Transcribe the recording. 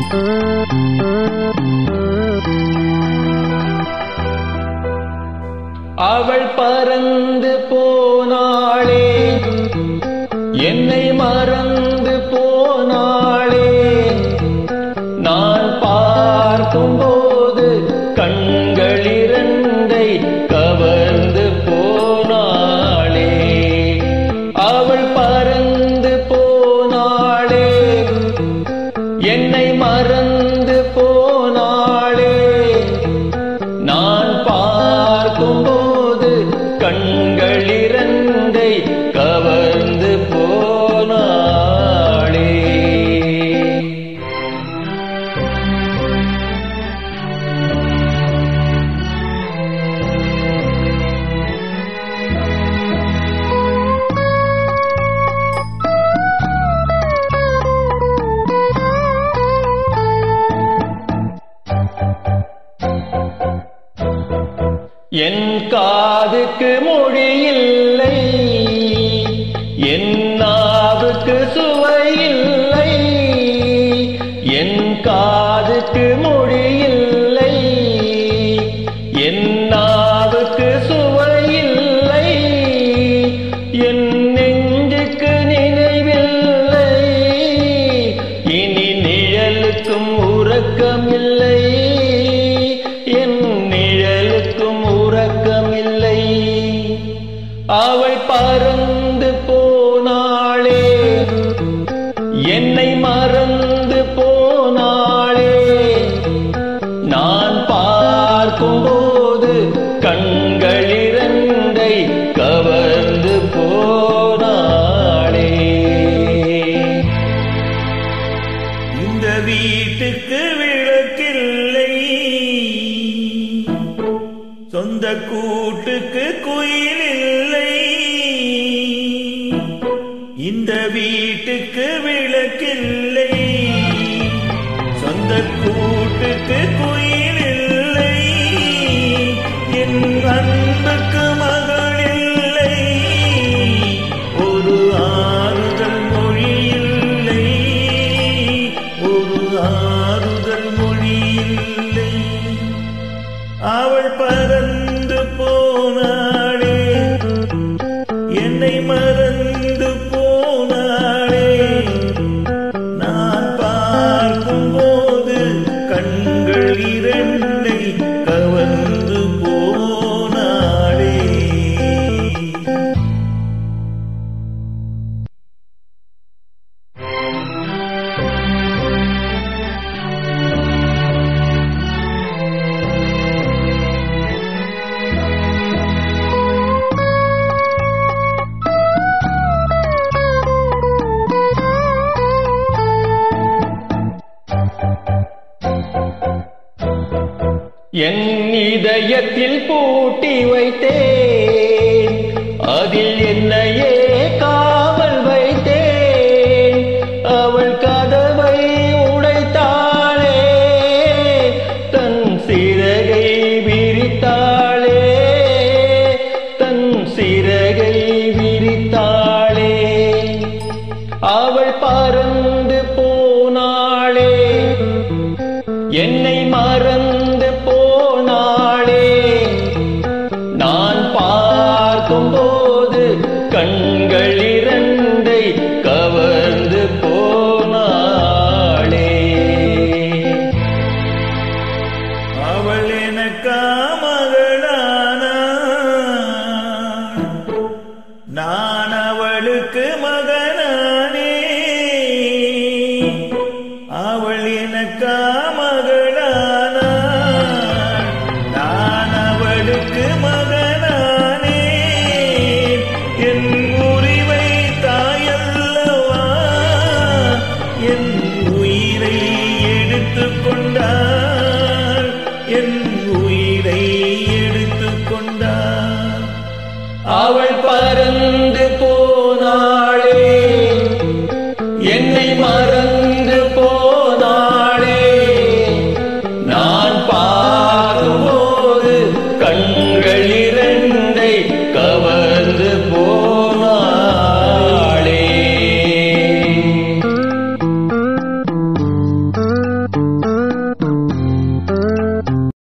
அவள் பறந்து போனாளே என்னை மறந்து போனாளே நான் பார்க்கும்போது கண்களிரண்டை கவர்ந்து போனாளே அவள் பறந்து போனாளே என்னை மறந்து போனாளே நான் பார்க்கும்போது கண்களிரண்டை கவர்ந்து போனாளே என் காதுக்கு மொழி இல்லை என் நாவுக்கு சுவை இல்லை என் காதுக்கு மொழி இல்லை என் நாவுக்கு சுவை இல்லை என் நெஞ்சுக்கு நினைவில்லை இனி நிழலுக்கும் உறக்கமில்லை என் நிழலுக்கும் உறக்கமில்லை அவள் பறந்து போனாளே என்னை மறந்து போனாளே நான் பார்க்கும்போது கண்களிரண்டை கவர்ந்து போனாளே இந்த வீட்டுக்கு விளக்கில்லை சொந்த கூட்டுக்கு குயில் இல்லை இந்த வீட்டுக்கு விளக்கில்லை சொந்த கூட்டுக்கு குயில் இல்லை என் அன்புக்கு மகள் இல்லை ஒரு ஆறுதல் மொழி இல்லை ஒரு ஆறுதல் மொழி இல்லை அவள் பறந்து போனாளே என்னை மறந்து போனாளே நான் பார்க்கும்போது கண்கள் இரண்டை கவர்ந்து போனாளே என் இதயத்தில் பூட்டி வைத்தேன் அதில் என்னையே காவல் வைத்தேன் அவள் கதவை உடைத்தாளே தன் சிறகை விரித்தாளே தன் சிறகை விரித்தாளே அவள் பறந்து போனாளே என்னை மறந்து போனாளே நான் பார்க்கும்போது கண்கள் இரண்டை கவர்ந்து போனாளே அவள் எனக்கா மகளானா நான் அவளுக்கு மகனானே அவள் எனக்கா மகளானா நான் அவளுக்கு மகனானே என் உரிமை தாயல்லவா என் உயிரை எடுத்துக் கொண்டாள் என் உயிரை எடுத்துக் கொண்டாள் அவள் பறந்து